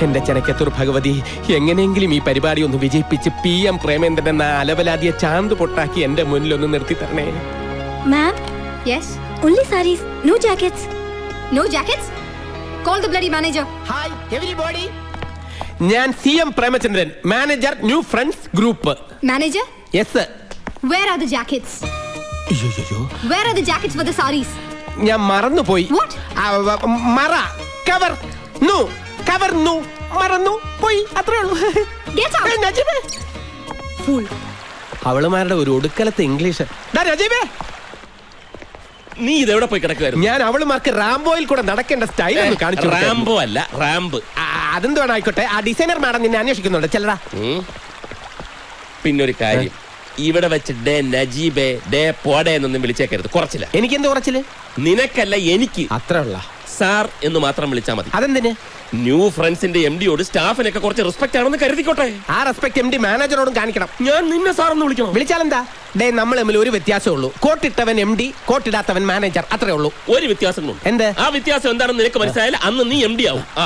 എന്റെ ചെനക്കത്തൂർ ഭഗവതി എങ്ങനെയെങ്കിലും ഈ പരിപാടി ഒന്ന് വിജയിപ്പിച്ച് പി എം പ്രേമേന്ദ്രൻ എന്ന അലവലാതിയെ ചാന്ത് പൊട്ടാക്കി എന്റെ മുന്നിൽ ഒന്ന് നിർത്തി തരണേ Ma'am, Yes? only saris, no jackets. No jackets? Call the bloody manager. Hi everybody ഞാൻ C M Premachandran manager new friends group Manager? Yes Where are the jackets? അയ്യോ Where are the jackets for the saris? ഞാൻ മറന്നുപോയി What? ആ, വ- മറ cover നു cover നു മറന്നു പോയി അത്രേ ഉള്ളൂ Get out! ഏ, നജീബേ. Fool. അവളുമാരുടെ ഒരു ഒടുക്കലത്തെ ഇംഗ്ലീഷ് ഡാ, നജീബേ നീ ഇതെവിടെ പോയി കിടക്കുവായിരുന്നു ഞാൻ അവളുമാർക്ക് റാംബോയിൽ കൂടെ നടക്കേണ്ട സ്റ്റൈൽ ഒന്ന് കാണിച്ചു കൊടുക്കായിരുന്നു. റാംബോ അല്ല റാമ്പ് ആ, അതെന്തുവാണ് ആയിക്കോട്ടെ ആ ഡിസൈനർ മാഡം നിന്നെ അന്വേഷിക്കുന്നുണ്ട് ചെല്ലടാ ഉം. പിന്നൊരു കാര്യം ഇവിടെ വെച്ച് ഡേ നജീബേ ഡേ പോടെ എന്നൊന്നും വിളിച്ചേക്കരുത് കുറച്ചില്ല എനിക്കെന്ത് കുറച്ചില് നിനക്കല്ല എനിക്ക് അത്ര ഉള്ള സാർ എന്ന് മാത്രം വിളിച്ചാൽ മതി അതെന്തിന് ന്യൂ ഫ്രണ്ട്സിന്റെ എം ഡിയോട് സ്റ്റാഫിനൊക്കെ കുറച്ച് റെസ്പെക്ട് ആണെന്ന് കരുതിക്കോട്ടെ ആ റെസ്പെക്ട് എം ഡി മാനേജറോടും കാണിക്കണം ഞാൻ നിന്നെ സാർ എന്ന് വിളിക്കണം വിളിച്ചാലെന്താ ഡേ നമ്മൾ തമ്മിൽ ഒരു വ്യത്യാസമേ ഉള്ളൂ കോട്ടിട്ടവൻ എം ഡി കോട്ടിടാത്തവൻ മാനേജർ അത്രേ ഉള്ളൂ ഒരു വ്യത്യാസങ്ങളുണ്ട് എന്ത്? ആ വ്യത്യാസം എന്താണെന്ന് നിനക്ക് മനസ്സിലായാൽ അന്ന് നീ എം ഡി ആവും ആ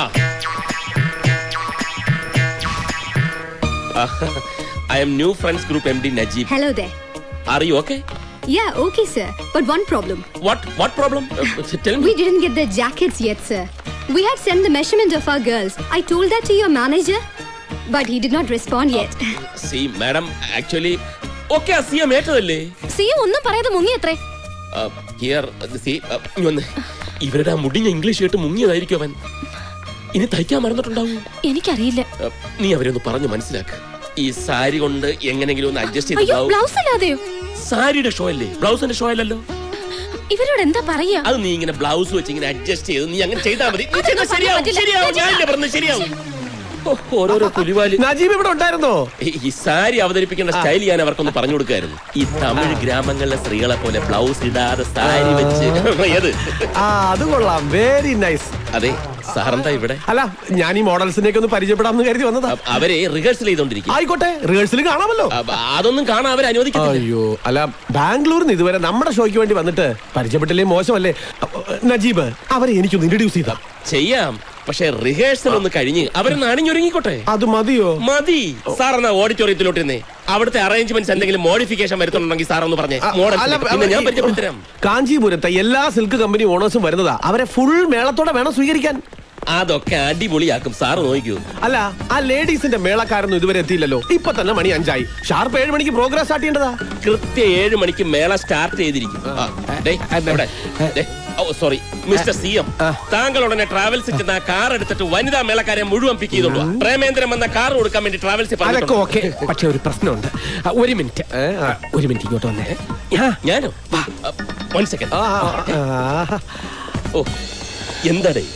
I'm new friends group M D Najeeb Hello there. Are you okay Yeah, okay, sir. But one problem. What what problem tell We didn't get the jackets yet, sir. We had sent the measurement of our girls. I told that to your manager, but he did not respond yet. C madam actually okay C M ഏറ്റതല്ലേ C ഒന്നും പറയാതെ മുങ്ങി എത്രേ here C വന്ന് ഇവരുടെ ആ മുടിഞ്ഞ English കേട്ട് മുങ്ങിയതായിരിക്കും അവൻ ഇനി തയ്ക്കാൻ മറന്നിട്ടുണ്ടാവും എനിക്കറിയില്ല Uh, നീ അവരെ ഒന്ന് പറഞ്ഞു മനസ്സിലാക്ക് ഈ സാരി കൊണ്ട് എങ്ങനെങ്കിലും ഒന്ന് അഡ്ജസ്റ്റ് അയ്യോ ചെയ്തിട്ടുണ്ടാവും ബ്ലൗസ് അല്ലാതെയോ സാരിയുടെ ഷോ അല്ലേ ബ്ലൗസിന്റെ ഷോ അല്ലല്ലോ ഇവരോട് എന്താ പറയാ അത് നീ ഇങ്ങനെ ബ്ലൗസ് വെച്ച് ഇങ്ങനെ അഡ്ജസ്റ്റ് ചെയ്ത് നീ അങ്ങനെ ചെയ്താൽ മതി നീ അതൊന്നും ചെയ്താൽ ശരിയാവും പറ്റില്ല. ശരിയാവും ഞാനില്ലേ പറഞ്ഞത് ശരിയാവും ഓ, ഓരോരോ പുലിവാലി നജീബ് ഇവിടെ ഉണ്ടായിരുന്നോ ഈ- ഈ സാരി അവതരിപ്പിക്കേണ്ട സ്റ്റൈൽ ഞാൻ അവർക്കൊന്ന് പറഞ്ഞു കൊടുക്കായിരുന്നു ഈ തമിഴ് ഗ്രാമങ്ങളിലെ സ്ത്രീകളെ പോലെ ബ്ലൗസ് ഇടാതെ സാരി വെച്ച് ഏത് ആ അത് കൊള്ളാം വെരി നൈസ് അതെ സാറെന്താ ഇവിടെ അല്ല ഞാൻ ഈ മോഡൽസിനെയൊക്കെ ഒന്ന് പരിചയപ്പെടാമെന്ന് കരുതി വന്നതാ അ- അവരെ റിഹേഴ്സൽ ചെയ്തോണ്ടിരിക്കും ആയിക്കോട്ടെ റിഹേഴ്സൽ കാണാമല്ലോ അ- അതൊന്നും കാണാൻ അവർ അനുവദിക്കത്തില്ല അയ്യോ അല്ല ബാംഗ്ലൂരിൽ നിന്ന് ഇതുവരെ നമ്മുടെ ഷോയ്ക്ക് വേണ്ടി വന്നിട്ട് പരിചയപ്പെട്ടില്ലേ മോശമല്ലേ അപ്പൊ, നജീബ് അവരെ എനിക്കൊന്ന് ഇൻട്രൊഡ്യൂസ് ചെയ്താ ചെയ്യാം പക്ഷെ റിഹേഴ്സൽ ഒന്ന് കഴിഞ്ഞ് അവരൊന്ന് അണിഞ്ഞൊരുങ്ങിക്കോട്ടെ അത് മതിയോ മതി സാർ എന്നാ ഓഡിറ്റോറിയത്തിലോട്ടിരുന്നേ അവിടുത്തെ അറേഞ്ച്മെന്റ്സ് എന്തെങ്കിലും മോഡിഫിക്കേഷൻ വരുത്തുന്നുണ്ടെങ്കിൽ സാർ ഒന്ന് പറഞ്ഞേ ആ, മോഡൽ അല്ല, പിന്നെ ഞാൻ ഈ- പരിചയപ്പെടുത്തരാം കാഞ്ചീപുരത്തെ എല്ലാ സിൽക്ക് കമ്പനി ഓണേഴ്സും വരുന്നതാ അവരെ ഫുൾ മേളത്തോടെ വേണം സ്വീകരിക്കാൻ അതൊക്കെ അടിപൊളിയാക്കും സാർ നോക്കൂ അല്ല ആ ലേഡീസിന്റെ മേളക്കാരൊന്നും ഇതുവരെ എത്തിയില്ലല്ലോ ഇപ്പൊ തന്നെ മണി അഞ്ചായി ഷാർപ്പ് ഏഴ് മണിക്ക് പ്രോഗ്രാം സ്റ്റാർട്ട് ചെയ്യേണ്ടതാ കൃത്യ ഏഴ് മണിക്ക് മേള സ്റ്റാർട്ട് ചെയ്തിരിക്കും ആ, ഡേയ്, ഇവിടെ. ഡേ, ഓ സോറി മിസ്റ്റർ സി എം ആ. താങ്കൾ ഉടനെ ട്രാവൽസിൽ ചെന്ന് ആ കാർ എടുത്തിട്ട് വനിതാ മേളക്കാരെ മുഴുവൻ പിക്ക് ചെയ്തോളൂ പ്രേമേന്ദ്രൻ വന്ന കാർ കൊടുക്കാൻ വേണ്ടി ട്രാവൽസിൽ അതൊക്കെ പറഞ്ഞിട്ടുണ്ട്. ഓക്കെ പക്ഷെ ഒരു പ്രശ്നമുണ്ട് ആ, ഒരു മിനിറ്റ് ആ, ഒരു മിനിറ്റ് ഇങ്ങോട്ട് വന്നേ ആ, ഞാനോ വൺ സെക്കൻഡ് ആ, ആ, ഓ എന്താടേ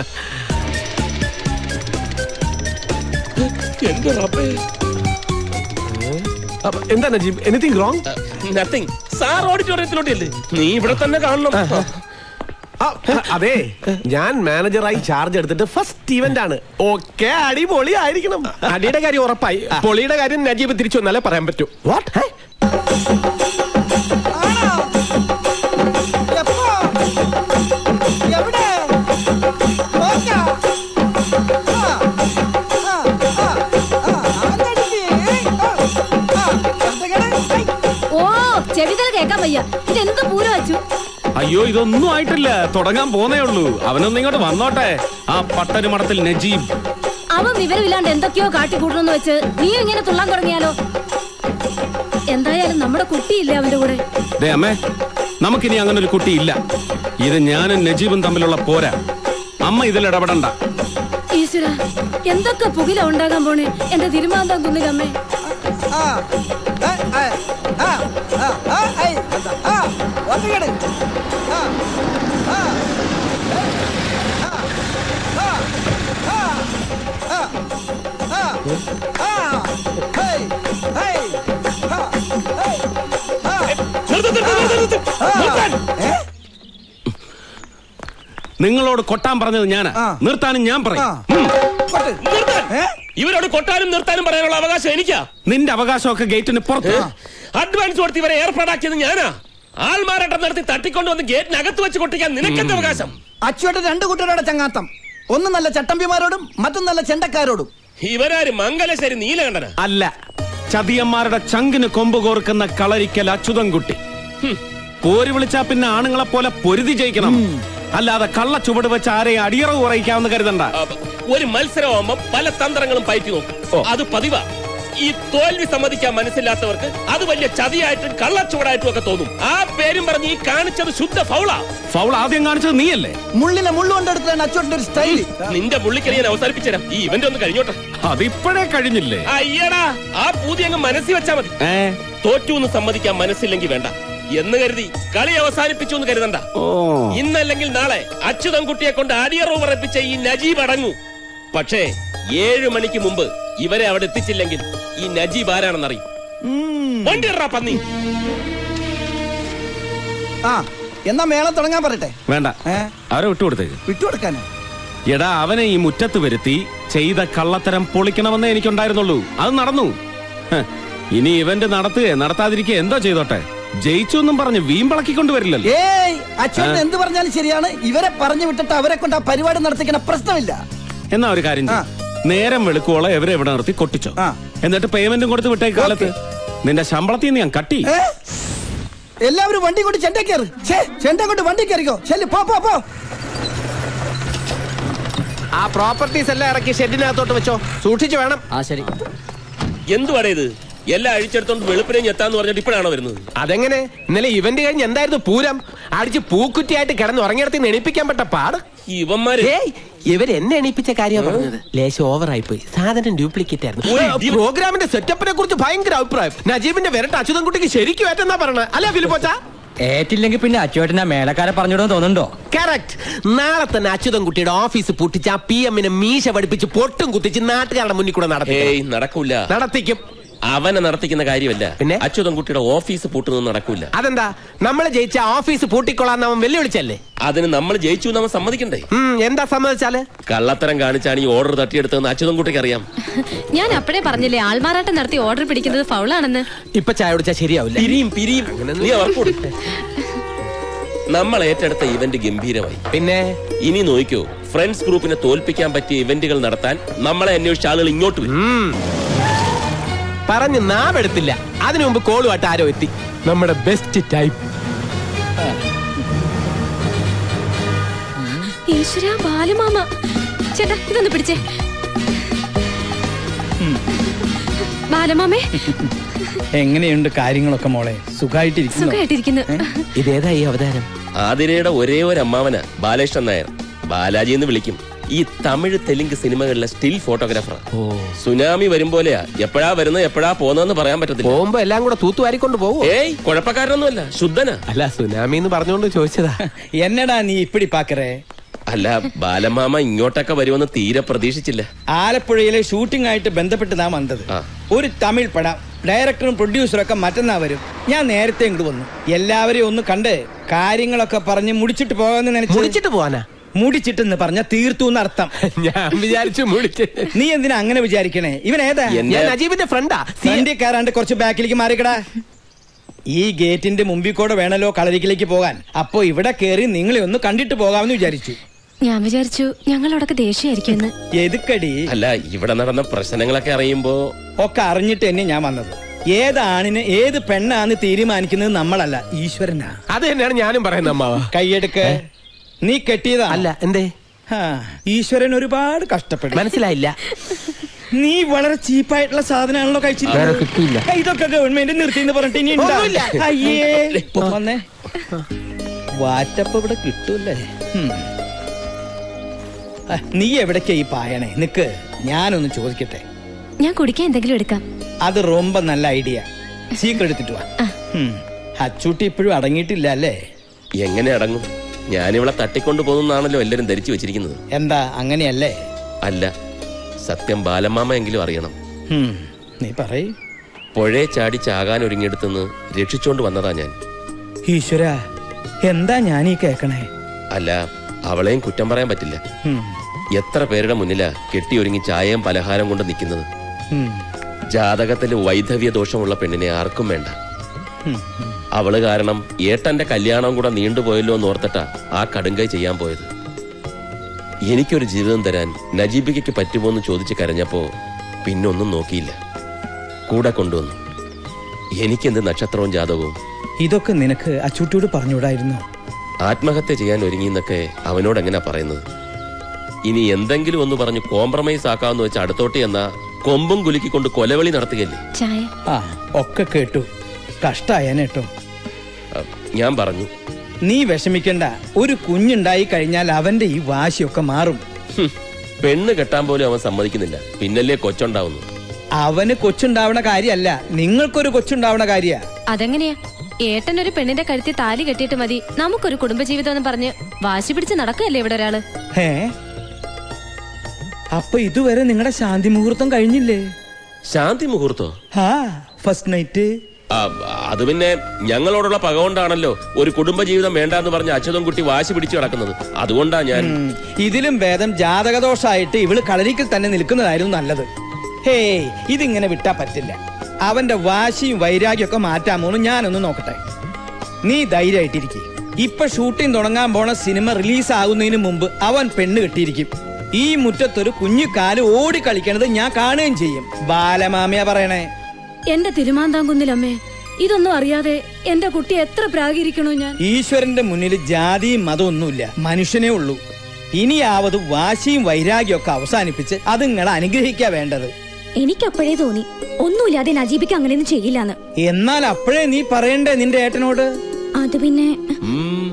എന്റെ റബ്ബേ ആ, എന്താ Najeeb anything wrong nothing sir ഓഡിറ്റോറിയത്തിലോട്ടല്ലേ നീ ഇവിടെ തന്നെ കാണണം അതെ ഞാൻ മാനേജറായി ചാർജ് എടുത്തിട്ട് ഫസ്റ്റ് ഇവന്റ് ആണ് ഓക്കെ അടിപൊളി ആയിരിക്കണം അടിയുടെ കാര്യം ഉറപ്പായി പൊളിയുടെ കാര്യം നജീബ് തിരിച്ചു വന്നാലേ പറയാൻ പറ്റൂ വാട്ട് എപ്പോ എവിടെ ഓക്ക ആ ആ ആ ആ ആന്തടിക്ക് ആ ആ എന്തെങ്കിലും ഹൈ ഓ ചെവിതൽ കേക്കാൻ വയ്യ ഇതെന്ത് പൂരം വെച്ചു അയ്യോ ഇതൊന്നും ആയിട്ടില്ല തുടങ്ങാൻ പോന്നേ ഉള്ളൂ അവനൊന്നും ഇങ്ങോട്ട് വന്നോട്ടെ ആ പട്ടരു മഠത്തിൽ നജീബ് അവൻ വിവരമില്ലാണ്ട് എന്തൊക്കെയോ കാട്ടിക്കൂട്ടണമെന്ന് വെച്ച് നീ ഇങ്ങനെ തുള്ളാൻ തുടങ്ങിയാലോ എന്തായാലും നമ്മുടെ കുട്ടിയില്ലേ അവന്റെ കൂടെ ദേ അമ്മേ നമുക്കിനി അങ്ങനെ ഒരു കുട്ടി ഇല്ല ഇത് ഞാനും നജീബും തമ്മിലുള്ള പോരാ അമ്മ ഇതിൽ ഇടപെടണ്ട ഈശ്വര എന്തൊക്കെ പുകില ഉണ്ടാകാൻ പോണേ എന്റെ തിരുമാന്താൻ കുന്നിലമ്മേ ആ ആ ആ ആ ആ ആ ഐ എന്താ ആ ഒന്നുകേട് ആ ആ ആ ആ ആ ആ ആ ഹൈ ഹൈ ആ ഹൈ ആ നിർത്ത്, നിർത്ത്, നിർത്ത്, നിർത്ത്. നിർത്താൻ. ഏ നിങ്ങളോട് കൊട്ടാൻ പറഞ്ഞത് ഞാനാ ആ. നിർത്താനും ഞാൻ പറയും ആ. ഉം. കൊട്ട് നിർത്താൻ. ഏ ഇവരോട് കൊട്ടാനും നിർത്താനും പറയാനുള്ള അവകാശം എനിക്കാ നിന്റെ അവകാശമൊക്കെ ഗേറ്റിന് പുറത്ത് അഡ്വാൻസ് കൊടുത്ത് ഇവരെ ഏർപ്പാടാക്കിയത് ഞാനാ ആൾമാരാട്ടം നടത്തി തട്ടിക്കൊണ്ടുവന്ന് ഗേറ്റിനകത്ത് വെച്ച് കൊട്ടിക്കാൻ നിനക്കെന്ത് അവകാശം അച്ചുവേട്ടൻ രണ്ട് കുട്ടികളുടെ ചങ്ങാത്തം ഒന്ന് നല്ല ചട്ടമ്പിമാരോടും മറ്റൊന്ന് നല്ല ചെണ്ടക്കാരോടും ഇവരാര് മംഗലശ്ശേരി നീലകണ്ഠന അല്ല ചതിയന്മാരുടെ ചങ്കിന് കൊമ്പ് കോർക്കുന്ന കളരിക്കൽ അച്യുതൻകുട്ടി ഹും. പോര് വിളിച്ചാ പിന്നെ ആണുങ്ങളെ പോലെ പൊരുതി ജയിക്കണം അല്ലാതെ കള്ള ചുവട് വെച്ച് ആരെയും അടിയറവ് കുറയിക്കാമെന്ന് കരുതണ്ട ഒരു മത്സരമാകുമ്പോ പല തന്ത്രങ്ങളും പയറ്റി നോക്കും അത് പതിവാ ഈ തോൽവി സമ്മതിക്കാൻ മനസ്സില്ലാത്തവർക്ക് അത് വലിയ ചതിയായിട്ടും കള്ളച്ചുവടായിട്ടും ഒക്കെ തോന്നും ആ പേരും പറഞ്ഞ് ഈ കാണിച്ചത് ശുദ്ധ ഫൗളാ ഫൗൾ ആദ്യം കാണിച്ചത് നീയല്ലേ മുള്ളിനെ മുള്ളുകൊണ്ടെടുത്താണ് അച്ചോട്ടിന്റെ ഒരു സ്റ്റൈല് നിന്റെ പുള്ളിക്കറി ഞാൻ അവസാനിപ്പിച്ചു തരാം ഈ ഇവന്റ് ഒന്ന് കഴിഞ്ഞോട്ടെ അതിപ്പോഴേ കഴിഞ്ഞില്ലേ അയ്യടാ ആ പൂതി അങ്ങ് മനസ്സിൽ വെച്ചാ മതി ഏ തോറ്റു എന്ന് സമ്മതിക്കാൻ മനസ്സില്ലെങ്കിൽ വേണ്ട എന്ന് കരുതി കളി അവസാനിപ്പിച്ചു എന്ന് കരുതണ്ട ഓ ഇന്നല്ലെങ്കിൽ നാളെ അച്യുതൻ കുട്ടിയെ കൊണ്ട് അടിയറവ് പറപ്പിച്ച ഈ നജീബ് അടങ്ങൂ പക്ഷേ ഏഴു മണിക്ക് മുമ്പ് ഇവരെ അവിടെ എത്തിച്ചില്ലെങ്കിൽ ഈ നജീബ് ആരാണെന്നറിയും വണ്ടി ഇടറാ പന്നി ആ എന്നാ മേളം തുടങ്ങാൻ പറയട്ടെ വേണ്ട ഏ അവരെ വിട്ടുകൊടുത്തേക്ക് വിട്ടുകൊടുക്കാനോ എടാ അവനെ ഈ മുറ്റത്ത് വരുത്തി ചെയ്ത കള്ളത്തരം പൊളിക്കണമെന്നേ എനിക്കുണ്ടായിരുന്നുള്ളൂ അത് നടന്നു ഹ്, ഇനി ഇവന്റ് നടത്തുകയെ നടത്താതിരിക്കുക എന്തോ ചെയ്തോട്ടെ ജയിച്ചു എന്നും പറഞ്ഞ് വീമ്പിളക്കിക്കൊണ്ട് വരില്ലല്ലോ ഏയ് അച്ഛൻ എന്ത് പറഞ്ഞാലും ശരിയാണ് ഇവരെ പറഞ്ഞു വിട്ടിട്ട് അവരെ കൊണ്ട് ആ പരിപാടി നടത്തിക്കണ പ്രശ്നമില്ല എന്നാ ഒരു കാര്യം ചെയ്യ്. നേരം വെളുക്കുവോളം എവരെ ഇവിടെ നിർത്തി കൊട്ടിച്ചോ ആ. എന്നിട്ട് പേയ്മെന്റും കൊടുത്ത് വിട്ടേ കാലത്ത് നിന്റെ ശമ്പളത്തിൽ നിന്ന് ഞാൻ കട്ടി ഏ? എല്ലാവരും വണ്ടി കൊണ്ട് ചെണ്ട കയറ് ഛേ, ചെണ്ട കൊണ്ട് വണ്ടി കയറിക്കോ ചെല്ലു പോ പോ പോ ആ പ്രോപ്പർട്ടീസ് എല്ലാം ഇറക്കി ഷെഡിനകത്തോട്ട് വെച്ചോ സൂക്ഷിച്ചു വേണം ആ ശരി എന്തുവാടേ ഇത് എല്ലാം അഴിച്ചെടുത്തോണ്ട് വെളുപ്പിനെ ഞെത്താന്ന് പറഞ്ഞിട്ട് ഇപ്പോഴാണോ വരുന്നത് അതെങ്ങനെ ഇന്നലെ ഇവന്റ് കഴിഞ്ഞ് എന്തായിരുന്നു പൂരം അടിച്ച് പൂക്കുറ്റിയായിട്ട് കിടന്ന് ഉറങ്ങിയിടത്ത് എണീപ്പിക്കാൻ പറ്റ പാട് ഇവന്മാര് ഏയ് ഇവർ എന്നെ എണീപ്പിച്ച കാര്യമാണ് പറഞ്ഞത് ലേശം ഓവറായി പോയി സാധനം ഡ്യൂപ്ലിക്കേറ്റ് ഒരു ആയിരുന്നു ഇടി- പ്രോഗ്രാമിന്റെ സെറ്റപ്പിനെ കുറിച്ച് ഭയങ്കര അഭിപ്രായം നജീബിന്റെ വിരട്ട് അച്യുതൻകുട്ടിക്ക് ശരിക്കും ഏറ്റെന്നാ പറഞ്ഞത് അല്ല ഫിലിപ്പോച്ച ഏറ്റില്ലെങ്കിൽ പിന്നെ അച്ചുവേട്ടനെ മേലക്കാരെ പറഞ്ഞിടുമെന്ന് തോന്നുന്നുണ്ടോ കറക്റ്റ് നാളെ തന്നെ അച്യുതൻകുട്ടിയുടെ ഓഫീസ് പൂട്ടിച്ച് ആ പി എമ്മിനെ മീശ പഠിപ്പിച്ച് പൊട്ടും കുത്തിച്ച് നാട്ടുകാരുടെ മുന്നിൽ കൂടെ നടത്തി ഏയ് നടക്കൂല നടത്തിക്കും അവനെ നടത്തിക്കുന്ന കാര്യമല്ല പിന്നെ? അച്യുതൻ കുട്ടിയുടെ ഓഫീസ് പൂട്ടുന്നത് നടക്കൂല അതെന്താ നമ്മൾ ജയിച്ച ഓഫീസ് പൂട്ടിക്കൊള്ളാന്ന് അവൻ വെല്ലുവിളിച്ചല്ലേ അതിന് നമ്മൾ ജയിച്ചു എന്ന് അവൻ സമ്മതിക്കണ്ടേ ഉം, എന്താ സമ്മതിച്ചാല് കള്ളത്തരം കാണിച്ചാണ് ഈ ഓർഡർ തട്ടിയെടുത്തതെന്ന് അച്യുതൻ കുട്ടിക്ക് അറിയാം ഞാൻ അപ്പഴേ പറഞ്ഞില്ലേ ആൾമാറാട്ടം നടത്തി ഓർഡർ പിടിക്കുന്നത് ഫൗളാണെന്ന് ഇപ്പൊ ചായ കുടിച്ചാ ശരിയാവില്ല പിരിയും പിരിയും നീ അവർക്കൂട് നമ്മൾ ഏറ്റെടുത്ത ഇവന്റ് ഗംഭീരമായി പിന്നെ ഇനി നോക്കിക്കോ ഫ്രണ്ട്സ് ഗ്രൂപ്പിനെ തോൽപ്പിക്കാൻ പറ്റിയ ഇവന്റുകൾ നടത്താൻ നമ്മളെ അന്വേഷിച്ച ആളുകൾ ഇങ്ങോട്ട് വരും പറഞ്ഞ് നാവെടുത്തില്ല അതിനു മുമ്പ് കോളുമായിട്ട് ആരോ എത്തി നമ്മുടെ ബെസ്റ്റ് ടൈപ്പ് ഈശ്വര ബാലുമാമ ചേട്ടാ ഇതൊന്ന് പിടിച്ചേ ബാലമാമേ എങ്ങനെയുണ്ട് കാര്യങ്ങളൊക്കെ മോളെ സുഖമായിട്ടിരിക്കുന്നു സുഖമായിട്ടിരിക്കുന്നു ഇതേതാ ഈ അവതാരം ആതിരയുടെ ഒരേ ഒരു അമ്മാവന ബാലകൃഷ്ണൻ നായർ ബാലാജി എന്ന് വിളിക്കും ഈ തമിഴ് തെലുങ്ക് സിനിമകളിലെ സ്റ്റിൽ ഫോട്ടോഗ്രാഫർ സുനാമി വരും പോലെയാ എപ്പോഴാ വരുന്നത് എപ്പോഴാ പോകുന്നതെന്ന് പറയാൻ പറ്റത്തില്ല പോകുമ്പോ എല്ലാം കൂടെ തൂത്തുവാരിക്കൊണ്ട് പോവോ ഏയ് കുഴപ്പക്കാരനൊന്നുമല്ല ശുദ്ധനാ അല്ല സുനാമി എന്ന് പറഞ്ഞുകൊണ്ട് ചോദിച്ചതാ എന്നടാ നീ ഇപ്പിടി പാക്കറേ അല്ല ബാലമാമ ഇങ്ങോട്ടൊക്കെ വരുമെന്ന് തീരെ പ്രതീക്ഷിച്ചില്ല ആലപ്പുഴയിലെ ഷൂട്ടിംഗ് ആയിട്ട് ബന്ധപ്പെട്ട് നാം വന്നത് ആ. ഒരു തമിഴ് പടം ഡയറക്ടറും പ്രൊഡ്യൂസറും ഒക്കെ മറ്റന്നാ വരും ഞാൻ നേരത്തെ ഇങ്ങോട്ട് വന്നു എല്ലാവരെയും ഒന്ന് കണ്ട് കാര്യങ്ങളൊക്കെ പറഞ്ഞ് മുടിച്ചിട്ട് പോകാന്ന് നനച്ചു മുടിച്ചിട്ട് പോവാനാ മുടിച്ചിട്ടെന്ന് പറഞ്ഞ തീർത്തു എന്നർത്ഥം ഞാൻ വിചാരിച്ചു മുടിച്ച് നീ എന്തിനാ അങ്ങനെ വിചാരിക്കണേ ഇവൻ ഏതാ എന്നെ- ഞാൻ നജീബിന്റെ ഫ്രണ്ടാ വണ്ടി കയറാണ്ട് കുറച്ച് ബാക്കിലേക്ക് മാറിക്കടാ ഈ ഗേറ്റിന്റെ മുമ്പിൽ കൂടെ വേണല്ലോ കളരിക്കിലേക്ക് പോകാൻ അപ്പോ ഇവിടെ കയറി നിങ്ങളെ ഒന്ന് കണ്ടിട്ട് പോകാമെന്ന് വിചാരിച്ചു ഞാൻ വിചാരിച്ചു ഞങ്ങളോടൊക്കെ ദേഷ്യമായിരിക്കുമെന്ന് എതുക്കടി അല്ല ഇവിടെ നടന്ന പ്രശ്നങ്ങളൊക്കെ അറിയുമ്പോ ഒക്കെ അറിഞ്ഞിട്ട് തന്നെ ഞാൻ വന്നത് ഏത് ആണിന് ഏത് പെണ്ണാന്ന് തീരുമാനിക്കുന്നത് നമ്മളല്ല ഈശ്വരനാ അത് തന്നെയാണ് ഞാനും പറയുന്നത് അമ്മാവ കൈയെടുക്ക് നീ കെട്ടിയതാ അല്ല എന്തേ ഈശ്വരൻ ഒരുപാട് കഷ്ടപ്പെടും മനസ്സിലായില്ല നീ വളരെ ചീപ്പായിട്ടുള്ള സാധനമാണല്ലോ വേറെ കഴിച്ചിട്ട് കിട്ടിയില്ല ഇതൊക്കെ ഗവൺമെന്റ് നിർത്തിന്ന് പറഞ്ഞിട്ട് ഇനി ഉണ്ടാ? ഒന്നുമില്ല. അയ്യേ ഇപ്പൊ വന്നേ വാറ്റപ്പ് ഇവിടെ കിട്ടൂല്ലേ ഉം. ആ, നീ എവിടേക്കാ ഈ പായണേ നിക്ക് ഞാനൊന്ന് ചോദിക്കട്ടെ ഞാൻ കുടിക്കാൻ എന്തെങ്കിലും എടുക്കാം അത് റൊമ്പ നല്ല ഐഡിയ സീക്രം എടുത്തിട്ട് വാ ഉം. അച്ചൂട്ടി ഇപ്പോഴും അടങ്ങിയിട്ടില്ല അല്ലേ എങ്ങനെ അടങ്ങും ഞാനിവളെ തട്ടിക്കൊണ്ടു പോകുന്നാണല്ലോ എല്ലാരും ധരിച്ചു വെച്ചിരിക്കുന്നത് എന്താ അങ്ങനെയല്ലേ അല്ല സത്യം ബാലമാമ എങ്കിലും അറിയണം ഉം. നീ പറയ് പുഴയെ ചാടി ചാകാൻ ഒരുങ്ങിയെടുത്തുനിന്ന് രക്ഷിച്ചോണ്ട് വന്നതാ ഞാൻ ഈശ്വര എന്താ ഞാൻ ഈ കേക്കണേ അല്ല അവളെയും കുറ്റം പറയാൻ പറ്റില്ല ഉം. എത്ര പേരുടെ മുന്നിലാ കെട്ടിയൊരുങ്ങി ചായയും പലഹാരം കൊണ്ട് നിൽക്കുന്നത് ഉം. ജാതകത്തിൽ വൈധവ്യ ദോഷമുള്ള പെണ്ണിനെ ആർക്കും വേണ്ട ഉം. അവള് കാരണം ഏട്ടന്റെ കല്യാണം കൂടെ നീണ്ടുപോയല്ലോ എന്ന് ഓർത്തിട്ടാ ആ കടുങ്കൈ ചെയ്യാൻ പോയത് എനിക്കൊരു ജീവിതം തരാൻ നജീബിക്കയ്ക്ക് പറ്റുമോ എന്ന് ചോദിച്ച് കരഞ്ഞപ്പോ പിന്നൊന്നും നോക്കിയില്ല കൂടെ കൊണ്ടുവന്നു എനിക്കെന്ത് നക്ഷത്രവും ജാതകവും ഇതൊക്കെ നിനക്ക് അച്ചൂട്ടിയോട് പറഞ്ഞുകൂടായിരുന്നു ആത്മഹത്യ ചെയ്യാൻ ഒരുങ്ങിന്നൊക്കെ അവനോട് എങ്ങനെ പറയുന്നത് ഇനി എന്തെങ്കിലും ഒന്ന് പറഞ്ഞ് കോംപ്രമൈസ് ആക്കാമെന്ന് വെച്ച് അടുത്തോട്ട് എന്നാ കൊമ്പും കുലുക്കിക്കൊണ്ട് കൊലവിളി നടത്തുകയല്ലേ ചായ ആ ഒക്കെ കേട്ടു കഷ്ടായനേട്ടോ അ, ഞാൻ പറഞ്ഞു നീ വിഷമിക്കണ്ട ഒരു കുഞ്ഞുണ്ടായി കഴിഞ്ഞാൽ അവന്റെ ഈ വാശിയൊക്കെ മാറും ഹും, പെണ്ണ് കെട്ടാൻ പോലും അവൻ സമ്മതിക്കുന്നില്ല പിന്നല്ലേ കൊച്ചുണ്ടാവുന്നു അവന് കൊച്ചുണ്ടാവണ കാര്യല്ല നിങ്ങൾക്കൊരു കൊച്ചുണ്ടാവണ കാര്യ അതെങ്ങനെയാ ഏട്ടൻ ഒരു പെണ്ണിന്റെ കഴുത്തിൽ താലി കെട്ടിയിട്ട് മതി നമുക്കൊരു കുടുംബജീവിതം എന്ന് പറഞ്ഞ് വാശി പിടിച്ച് നടക്കുകയല്ലേ ഇവിടെ ഒരാള് ഏ അപ്പൊ ഇതുവരെ നിങ്ങളുടെ ശാന്തി മുഹൂർത്തം കഴിഞ്ഞില്ലേ ശാന്തി മുഹൂർത്തോ ഹാ ഫസ്റ്റ് നൈറ്റ് ആ, അത് പിന്നെ ഞങ്ങളോടുള്ള പക കൊണ്ടാണല്ലോ ഒരു കുടുംബജീവിതം വേണ്ടാന്ന് പറഞ്ഞ് അച്യുതം കുട്ടി വാശി പിടിച്ചു കിടക്കുന്നത് അതുകൊണ്ടാ ഞാൻ ഉം, ഇതിലും ഭേദം ജാതകദോഷായിട്ട് ഇവള് കളരിക്കൽ തന്നെ നിൽക്കുന്നതായിരുന്നു നല്ലത് ഹേ ഇതിങ്ങനെ വിട്ടാ പറ്റില്ല അവന്റെ വാശിയും വൈരാഗ്യം ഒക്കെ മാറ്റാമോന്ന് ഞാനൊന്ന് നോക്കട്ടെ നീ ധൈര്യമായിട്ടിരിക്കെ ഇപ്പൊ ഷൂട്ടിംഗ് തുടങ്ങാൻ പോണ സിനിമ റിലീസ് ആകുന്നതിന് മുമ്പ് അവൻ പെണ്ണ് കെട്ടിയിരിക്കും ഈ മുറ്റത്തൊരു കുഞ്ഞു കാല് ഓടി കളിക്കണത് ഞാൻ കാണുകയും ചെയ്യും ബാലമാമിയ പറയണേ എന്റെ തിരുമാന്താംകുന്നിലമ്മേ ഇതൊന്നും അറിയാതെ എന്റെ കുട്ടി എത്ര പ്രാഗിരിക്കണോ ഞാൻ ഈശ്വരന്റെ മുന്നിൽ ജാതിയും മതമൊന്നുമില്ല മനുഷ്യനേ ഉള്ളൂ ഇനിയാവത് വാശിയും വൈരാഗ്യം ഒക്കെ അവസാനിപ്പിച്ച് അത് നിങ്ങളെ അനുഗ്രഹിക്കാ വേണ്ടത് എനിക്കപ്പോഴേ തോന്നി ഒന്നുമില്ലാതെ നജീബിക്ക് അങ്ങനെയൊന്നും ചെയ്യില്ലാന്ന് എന്നാൽ അപ്പോഴേ നീ പറയണ്ടേ നിന്റെ ഏട്ടനോട് അത് പിന്നെ ഉം.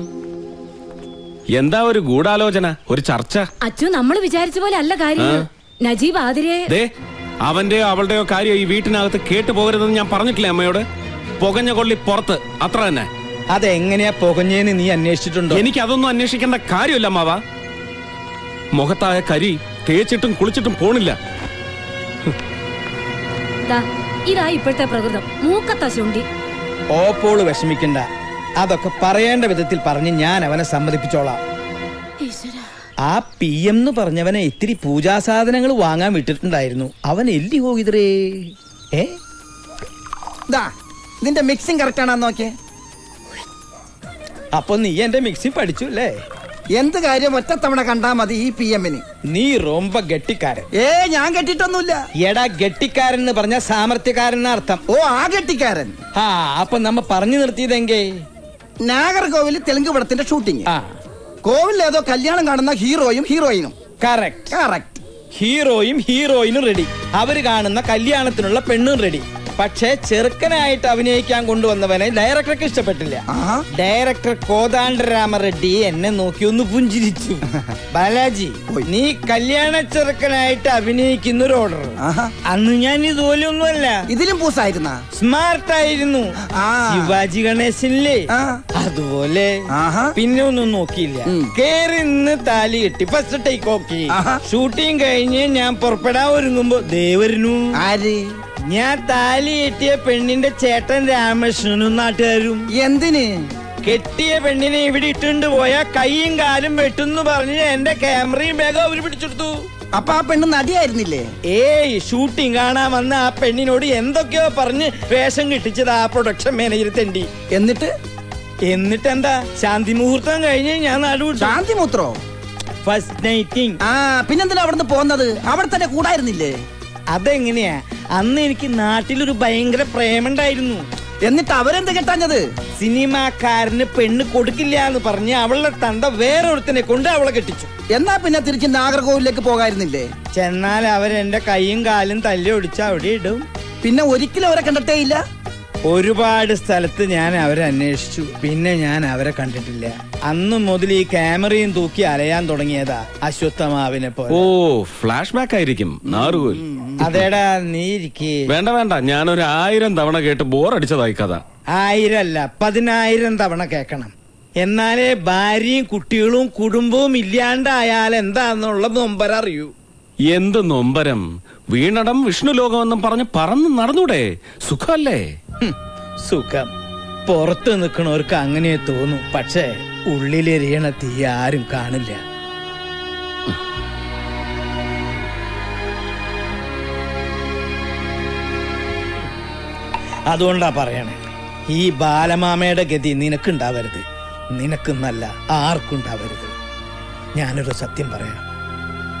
എന്താ ഒരു ഗൂഢാലോചന ഒരു ചർച്ച അച്ചു നമ്മൾ വിചാരിച്ച പോലെ അല്ല കാര്യം നജീബ് ആതിരെ ദേ അവന്റെയോ അവളുടെയോ കാര്യം ഈ വീട്ടിനകത്ത് കേട്ടു പോകരുതെന്ന് ഞാൻ പറഞ്ഞിട്ടില്ലേ അമ്മയോട് പുകഞ്ഞ കൊള്ളി പുറത്ത് അത്ര തന്നെ അതെങ്ങനെയാ പുകഞ്ഞേന്ന് നീ അന്വേഷിച്ചിട്ടുണ്ടോ എനിക്ക് അതൊന്നും അന്വേഷിക്കേണ്ട കാര്യമില്ല അമ്മാവ മുഖത്തായ കരി തേച്ചിട്ടും കുളിച്ചിട്ടും പോണില്ല ദാ, ഇതാ ഇപ്പോഴത്തെ പ്രകൃതം മൂക്കത്ത ശുണ്ടി ഓപ്പോള് വിഷമിക്കണ്ട അതൊക്കെ പറയേണ്ട വിധത്തിൽ പറഞ്ഞ് ഞാൻ അവനെ സമ്മതിപ്പിച്ചോളാം ആ പി എം എന്ന് പറഞ്ഞവനെ ഇത്തിരി പൂജാസാധനങ്ങൾ വാങ്ങാൻ വിട്ടിട്ടുണ്ടായിരുന്നു അവൻ എല്ലി പോകിതറേ ഏ ദാ നിന്റെ മിക്സിംഗ് കറക്റ്റ് ആണെന്ന് നോക്കിയേ അപ്പൊ നീ എന്റെ മിക്സി പഠിച്ചു അല്ലേ എന്ത് കാര്യം ഒറ്റത്തവണ കണ്ടാ മതി ഈ പി എമ്മിന് നീ റൊമ്പ ഗട്ടിക്കാരൻ ഏ ഞാൻ കെട്ടിട്ടൊന്നുമില്ല എടാ ഗട്ടിക്കാരൻ എന്ന് പറഞ്ഞ സാമർത്ഥ്യക്കാരൻ എന്ന അർത്ഥം ഓ ആ കെട്ടിക്കാരൻ ആ അപ്പൊ നമ്മ പറഞ്ഞു നിർത്തിയതെങ്കേ നാഗർകോവിൽ തെലുങ്ക് പടത്തിന്റെ ഷൂട്ടിംഗ് ആ കോവിലിൽ ഏതോ കല്യാണം കാണുന്ന ഹീറോയും ഹീറോയിനും കറക്റ്റ് കറക്റ്റ് ഹീറോയും ഹീറോയിനും റെഡി അവര് കാണുന്ന കല്യാണത്തിനുള്ള പെണ്ണും റെഡി പക്ഷേ ചെറുക്കനായിട്ട് അഭിനയിക്കാൻ കൊണ്ടുവന്നവനെ ഡയറക്ടർക്ക് ഇഷ്ടപ്പെട്ടില്ല ആഹാ. ഡയറക്ടർ കോതാണ്ഡരാമ റെഡ്ഡി എന്നെ നോക്കി ഒന്ന് പുഞ്ചിരിച്ചു ബാലാജി നീ കല്യാണ ചെറുക്കനായിട്ട് അഭിനയിക്കുന്ന ഒരു ഓർഡർ ആഹാ. അന്ന് ഞാൻ ഇതുപോലെ ഒന്നുമല്ല ഇതിലും പൂസായിരുന്ന സ്മാർട്ട് ആയിരുന്നു ആ. ശിവാജി ഗണേശനില്ലേ ആ. അതുപോലെ ആഹാ. പിന്നെ ഒന്നും നോക്കിയില്ല ഉം. കേറി നിന്ന് താലി കെട്ടി ഫസ്റ്റ് ടേക്ക് ഓക്കെ ആഹാ. ഷൂട്ടിംഗ് കഴിഞ്ഞ് ഞാൻ പുറപ്പെടാൻ ഒരുങ്ങുമ്പോ ദേവരനു ആര് ഞാൻ താലി കെട്ടിയ പെണ്ണിന്റെ ചേട്ടൻ രാമകൃഷ്ണനും നാട്ടുകാരും എന്തിന് കെട്ടിയ പെണ്ണിനെ ഇവിടെ ഇട്ടുകൊണ്ട് പോയാ കൈയും കാലും വെട്ടുന്നു പറഞ്ഞ് എന്റെ ക്യാമറയും ബാഗും അവര് പിടിച്ചെടുത്തു അപ്പൊ ആ പെണ്ണ് നടിയായിരുന്നില്ലേ ഏയ് ഷൂട്ടിംഗ് കാണാൻ വന്ന ആ പെണ്ണിനോട് എന്തൊക്കെയോ പറഞ്ഞ് വേഷം കിട്ടിച്ചത് ആ പ്രൊഡക്ഷൻ മാനേജർ തെണ്ടി എന്നിട്ട് എന്നിട്ട് എന്താ ശാന്തി മുഹൂർത്തം കഴിഞ്ഞ് ഞാൻ നടുവിട്ടു ശാന്തി മൂത്രോ ഫസ്റ്റ് നൈറ്റിംഗ് ആ പിന്നെന്തിനാ അവിടുന്ന് പോകുന്നത് അവിടെ തന്നെ കൂടായിരുന്നില്ലേ അതെങ്ങനെയാ അന്ന് എനിക്ക് നാട്ടിലൊരു ഭയങ്കര പ്രേമുണ്ടായിരുന്നു എന്നിട്ട് അവരെന്ത് കെട്ടാഞ്ഞത് സിനിമാക്കാരന് പെണ്ണ് കൊടുക്കില്ല എന്ന് പറഞ്ഞ് അവളുടെ തന്ത വേറൊരുത്തനെ കൊണ്ട് അവളെ കെട്ടിച്ചു എന്നാ പിന്നെ തിരിച്ച് നാഗർകോവിലേക്ക് പോകായിരുന്നില്ലേ ചെന്നാൽ അവരെന്റെ കൈയും കാലും തല്ലി ഒടിച്ച് അവിടെ ഇടും പിന്നെ ഒരിക്കലും അവരെ കണ്ടിട്ടേ ഇല്ല ഒരുപാട് സ്ഥലത്ത് ഞാൻ അവരെ അന്വേഷിച്ചു പിന്നെ ഞാൻ അവരെ കണ്ടിട്ടില്ല അന്ന് മുതൽ ഈ ക്യാമറയും തൂക്കി അലയാൻ തുടങ്ങിയതാ അശ്വത്ഥമാവിനെ ഓ പോലെ ഫ്ലാഷ് ബാക്ക് ആയിരിക്കും നാറുകോൽ അതേടാ നീ ഇരിക്കേ വേണ്ട വേണ്ട ഞാനൊരു ആയിരം തവണ കേട്ട് ബോറടിച്ചതായി കഥ ആയിരല്ല പതിനായിരം തവണ കേൾക്കണം എന്നാലേ ഭാര്യയും കുട്ടികളും കുടുംബവും ഇല്ലാണ്ടായാൽ എന്താന്നുള്ള നൊമ്പര അറിയൂ എന്ത് നൊമ്പരം വീണടം വിഷ്ണു ലോകമെന്നും പറഞ്ഞ് പറന്ന് നടന്നൂടെ സുഖമല്ലേ ഹും, സുഖം പുറത്ത് നിൽക്കണവർക്ക് അങ്ങനെ തോന്നും പക്ഷേ ഉള്ളിലെരിയണ തീ ആരും കാണില്ല അതുകൊണ്ടാ പറയണേ ഈ ബാലമാമയുടെ ഗതി നിനക്കുണ്ടാവരുത് നിനക്കെന്നല്ല ആർക്കുണ്ടാവരുത് ഞാനൊരു സത്യം പറയാം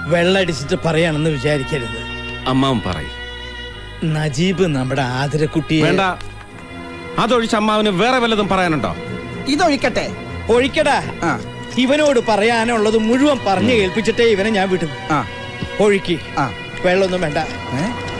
വെള്ളടിച്ചിട്ട് പറയാണെന്ന് വിചാരിക്കരുത് അമ്മാവൻ പറയും നജീബ് നമ്മുടെ ആദരക്കുട്ടിയെ വേണ്ട അതൊഴിച്ച് അമ്മാവന് വേറെ വല്ലതും പറയാനുണ്ടോ ഇതൊഴിക്കട്ടെ ഒഴിക്കടാ ആ ഇവനോട് പറയാനുള്ളത് മുഴുവൻ പറഞ്ഞു കേൾപ്പിച്ചിട്ടേ ഇവനെ ഞാൻ വിടും ആ ഒഴുക്കി ആ വെള്ളമൊന്നും വേണ്ട ഏ